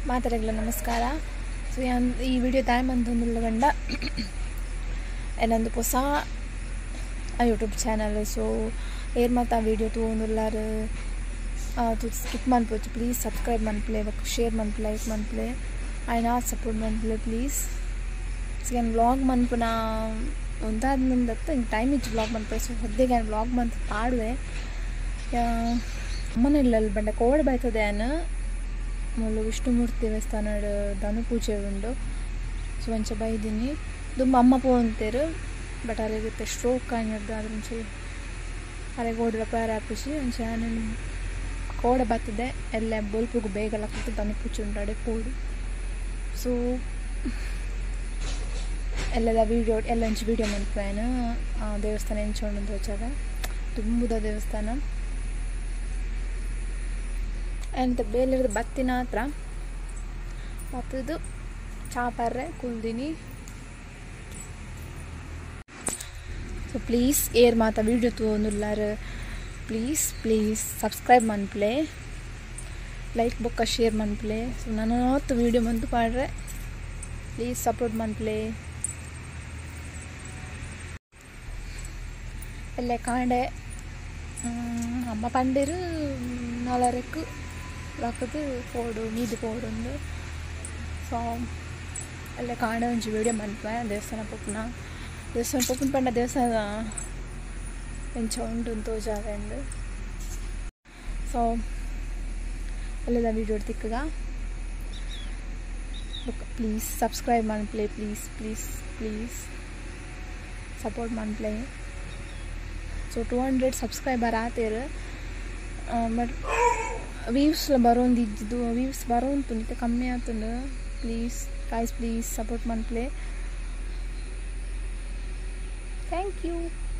ಮಾತರೆಗಳ ನಮಸ್ಕಾರ ಸೊ ಈ ವಿಡಿಯೋ ತಾಯಿ ಮಂತೊಂದುಲ್ಲ ಗಂಡ ಏನೊಂದು ಹೊಸ ಯೂಟ್ಯೂಬ್ ಚಾನಲ್ ಸೊ ಏರ್ ಮತ್ತು ಆ ವಿಡಿಯೋ ತೊಗೊಂಡುಲ್ಲಾರು ತು ಸ್ಕಿಪ್ ಮನ್ಪೋಚು ಪ್ಲೀಸ್ ಸಬ್ಸ್ಕ್ರೈಬ್ ಮನ್ಪ್ಲೆ ಶೇರ್ ಮನ್ಪ್ ಲೈಕ್ ಮನ್ಪ್ಲೆ ಆಯ್ನ ಸಪೋರ್ಟ್ ಮನ್ಪ್ಲೆ ಪ್ಲೀಸ್ ಸೊ ಏನು ವ್ಲಾಗ್ ಮನ್ಪುನ ಒಂದಾದ ಮುಂದತ್ತ ಹಿಂಗೆ ಟೈಮ್ ಇತ್ತು ವ್ಲಾಗ್ ಮನ್ಪೆ ಸೊ ಹೊದ್ದೆಗೆ ನಾನು ವ್ಲಾಗ್ ಮಂತ್ ಪಾಡುವೆ ಅಮ್ಮನೆಲ್ಲ ಬಂಡ ಕೋಡ್ ಬೈತದೆ ಅನ್ನ ಮೊದಲು ವಿಷ್ಣುಮೂರ್ತಿ ದೇವಸ್ಥಾನ ಧನು ಪೂಜೆ ಉಂಡು ಸೊ ಒಂಚ ಬೈದಿನಿ ದುಂಬ ಅಮ್ಮ ಪೋ ಅಂತೇರು ಬಟ್ ಅಲ್ಲಿರುತ್ತೆ ಸ್ಟ್ರೋಕ್ ಕಾಣಿರ್ದು ಅದ್ರ ಮುಂಚೆ ಅಲ್ಲಿಗೆ ಓಡಿರ ಪ್ಯಾರ ಹಾಪಿಸಿ ಒಂಚ ನಾನು ಕೋಡ ಬರ್ತದೆ ಎಲ್ಲ ಬೊಲ್ಪುಗು ಬೇಗ ಲಕ್ಕತ್ತು ಧನು ಪೂಜೆ ಉಂಟಾಡೆ ಪೋಡು ಸೊ ಎಲ್ಲದ ವೀಡಿಯೋ ಎಲ್ಲ ಒಂಚು ವೀಡಿಯೋ ಮನ್ಪೇನು ದೇವಸ್ಥಾನ ಎಂಚೋಂಡು ತೋಚಾಗ ತುಂಬುದ ದೇವಸ್ಥಾನ ಎಂತ ಬೇಲಿರ್ದು ಬತ್ತಿನ ಹತ್ರ ಬತ್ತದು ಚಾಪರ್ರೆ ಕುಲ್ದಿನಿ ಸೊ ಪ್ಲೀಸ್ ಏರ್ ಮಾತ ವೀಡಿಯೋ ತೋಂದುಲ್ಲಾರ ಪ್ಲೀಸ್ ಪ್ಲೀಸ್ ಸಬ್ಸ್ಕ್ರೈಬ್ ಮನ್ಪ್ಲೆ ಲೈಕ್ ಬೊಕ್ಕ ಶೇರ್ ಮನ್ಪ್ಲೆ ಸೊ ನಾನು ಹೊತ್ತು ವೀಡಿಯೋ ಮಂತು ಪಾಡ್ರೆ ಪ್ಲೀಸ್ ಸಪೋರ್ಟ್ ಮನ್ಪ್ಲೆ ಎಲ್ಲ ಕಾಂಡೆ ಅಮ್ಮ ಪಂಡಿರು ನಾಲರೆಕ್ಕು ರಾಕದು ಪೋಡು ಮೀದು ಪೋಡುಂದು ಸೊ ಅಲ್ಲೇ ಕಾಂಡ ಒಂಚು ವೀಡಿಯೋ ಮನ್ಪೆ ದೇವಸ್ಥಾನ ಪೊಪ್ಪುನ ದೇವಸ್ಥಾನ ಪೊಪ್ಪುನ ಪಂಡ ದೇವಸ್ಥಾನ ಎಂಚ ಉಂಟು ತೋಜಾವೆಂಡು ಸೊ ಎಲ್ಲದ ವೀಡಿಯೋ ತಿಕ್ಕಗ ಪ್ಲೀಸ್ ಸಬ್ಸ್ಕ್ರೈಬ್ ಮನ್ಪ್ಲೆ ಪ್ಲೀಸ್ ಪ್ಲೀಸ್ ಪ್ಲೀಸ್ ಸಪೋರ್ಟ್ ಮನ್ಪ್ಲೆ ಸೊ ಟೂ ಹಂಡ್ರೆಡ್ ಸಬ್ಸ್ಕ್ರೈಬರ್ ಆತೇರು ಬಟ್ ವ್ಯೂಸ್ ಬರೋಂದಿದ್ದು ವ್ಯೂಸ್ ಬರೋಂತು ನಿತ್ಯ ಕಮ್ಮಿ ಆತಂದು ಪ್ಲೀಸ್ ಗೈಸ್ ಪ್ಲೀಸ್ ಸಪೋರ್ಟ್ ಮನ್ಪ್ಲೆ ಥ್ಯಾಂಕ್ ಯು